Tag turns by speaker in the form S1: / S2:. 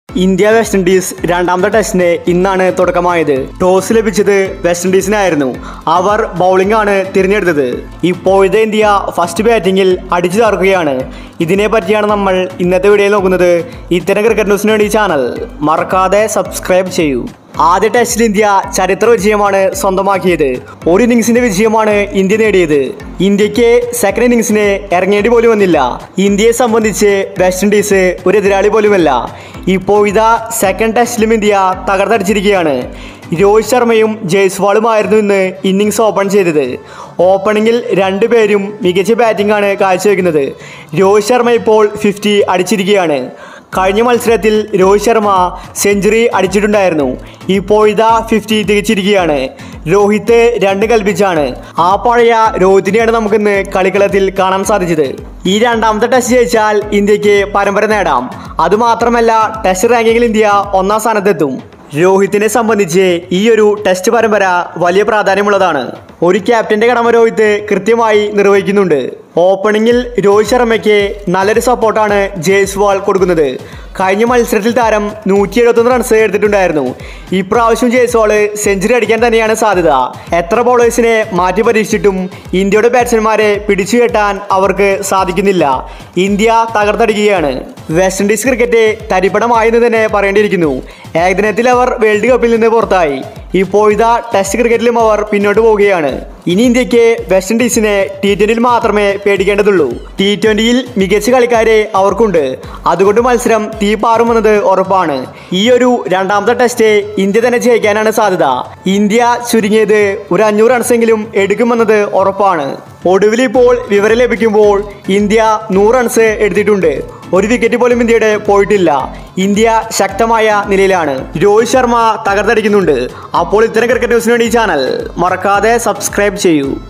S1: India west Indies രണ്ടാമത്തെ ടെസ്റ്റിന് ഇന്നാണ് തുടക്കമായത് ടോസ് ലഭിച്ചത് വെസ്റ്റ് ഇൻഡീസിനായിരുന്നു അവർ ബൗളിംഗ് ആണ് തിരഞ്ഞെടുത്തത് ഇപ്പോഴത്തെ ഇന്ത്യ ഫസ്റ്റ് ബാറ്റിംഗിൽ അടിച്ചു തകർക്കുകയാണ് ഇതിനെ പറ്റിയാണ് നമ്മൾ ഇന്നത്തെ വീഡിയോയിൽ നോക്കുന്നത് ഇത്തരം ക്രിക്കറ്റ് ന്യൂസിന് വേണ്ടി ഈ ചാനൽ മറക്കാതെ സബ്സ്ക്രൈബ് ചെയ്യൂ ആദ്യ ടെസ്റ്റിൽ ഇന്ത്യ ചരിത്ര വിജയമാണ് സ്വന്തമാക്കിയത് ഒരു ഇന്നിങ്സിന്റെ വിജയമാണ് ഇന്ത്യ നേടിയത് ഇന്ത്യക്ക് സെക്കൻഡ് ഇന്നിങ്സിന് ഇറങ്ങേണ്ടി പോലും വന്നില്ല ഇന്ത്യയെ സംബന്ധിച്ച് വെസ്റ്റ് ഇൻഡീസ് ഒരു എതിരാളി പോലുമല്ല ഇപ്പോൾ ഇതാ സെക്കൻഡ് ടെസ്റ്റിലും ഇന്ത്യ തകർത്തടിച്ചിരിക്കുകയാണ് രോഹിത് ശർമ്മയും ജയ്സ്വാളുമായിരുന്നു ഇന്ന് ഇന്നിങ്സ് ഓപ്പൺ ചെയ്തത് ഓപ്പണിങ്ങിൽ രണ്ടുപേരും മികച്ച ബാറ്റിംഗ് ആണ് കാഴ്ചവെക്കുന്നത് രോഹിത് ശർമ്മ ഇപ്പോൾ ഫിഫ്റ്റി അടിച്ചിരിക്കുകയാണ് കഴിഞ്ഞ മത്സരത്തിൽ രോഹിത് ശർമ്മ സെഞ്ചുറി അടിച്ചിട്ടുണ്ടായിരുന്നു ഇപ്പോൾ ഇതാ ഫിഫ്റ്റി തികച്ചിരിക്കുകയാണ് രോഹിത് രണ്ട് കൽപ്പിച്ചാണ് ആ പഴയ രോഹിത്തിനെയാണ് നമുക്കിന്ന് കളിക്കളത്തിൽ കാണാൻ സാധിച്ചത് ഈ രണ്ടാമത്തെ ടെസ്റ്റ് ജയിച്ചാൽ ഇന്ത്യക്ക് പരമ്പര നേടാം അതുമാത്രമല്ല ടെസ്റ്റ് റാങ്കിങ്ങിൽ ഇന്ത്യ ഒന്നാം സ്ഥാനത്തെത്തും രോഹിത്തിനെ സംബന്ധിച്ച് ഈ ഒരു ടെസ്റ്റ് പരമ്പര വലിയ പ്രാധാന്യമുള്ളതാണ് ഒരു ക്യാപ്റ്റന്റെ കടമ രോഹിത് കൃത്യമായി നിർവഹിക്കുന്നുണ്ട് ഓപ്പണിങ്ങിൽ രോഹിത് ശർമ്മയ്ക്ക് നല്ലൊരു സപ്പോർട്ടാണ് ജയ്സ്വാൾ കൊടുക്കുന്നത് കഴിഞ്ഞ മത്സരത്തിൽ താരം നൂറ്റി എഴുപത്തൊന്ന് റൺസ് എടുത്തിട്ടുണ്ടായിരുന്നു ഇപ്രാവശ്യം ജയ്സ്വാൾ സെഞ്ചുറി അടിക്കാൻ തന്നെയാണ് സാധ്യത എത്ര ബോളേഴ്സിനെ മാറ്റി പരീക്ഷിച്ചിട്ടും ഇന്ത്യയുടെ ബാറ്റ്സ്മാൻമാരെ പിടിച്ചു കെട്ടാൻ അവർക്ക് സാധിക്കുന്നില്ല ഇന്ത്യ തകർത്തടിക്കുകയാണ് വെസ്റ്റ് ഇൻഡീസ് ക്രിക്കറ്റ് തരിപ്പണമായെന്ന് തന്നെ പറയേണ്ടിയിരിക്കുന്നു ഏകദിനത്തിൽ അവർ വേൾഡ് കപ്പിൽ നിന്ന് പുറത്തായി ഇപ്പോൾ ഇതാ ടെസ്റ്റ് ക്രിക്കറ്റിലും അവർ പിന്നോട്ട് പോവുകയാണ് ഇനി ഇന്ത്യക്ക് വെസ്റ്റ് ഇൻഡീസിനെ ടി ട്വന്റിയിൽ മാത്രമേ പേടിക്കേണ്ടതുള്ളൂ ടി ട്വന്റിയിൽ മികച്ച കളിക്കാരെ അവർക്കുണ്ട് അതുകൊണ്ട് മത്സരം തീ പാറുമെന്നത് ഉറപ്പാണ് ഈ ഒരു രണ്ടാമത്തെ ടെസ്റ്റ് ഇന്ത്യ തന്നെ ജയിക്കാനാണ് സാധ്യത ഇന്ത്യ ചുരുങ്ങിയത് ഒരു അഞ്ഞൂറ് റൺസെങ്കിലും എടുക്കുമെന്നത് ഉറപ്പാണ് ഒടുവിൽ ഇപ്പോൾ വിവരം ലഭിക്കുമ്പോൾ ഇന്ത്യ നൂറ് റൺസ് എടുത്തിട്ടുണ്ട് ഒരു വിക്കറ്റ് പോലും ഇന്ത്യയുടെ പോയിട്ടില്ല ഇന്ത്യ ശക്തമായ നിലയിലാണ് രോഹിത് ശർമ്മ തകർത്തടിക്കുന്നുണ്ട് അപ്പോൾ ഇത്തരം ക്രിക്കറ്റ് ന്യൂസിന് വേണ്ടി ഈ ചാനൽ മറക്കാതെ സബ്സ്ക്രൈബ് ചെയ്യൂ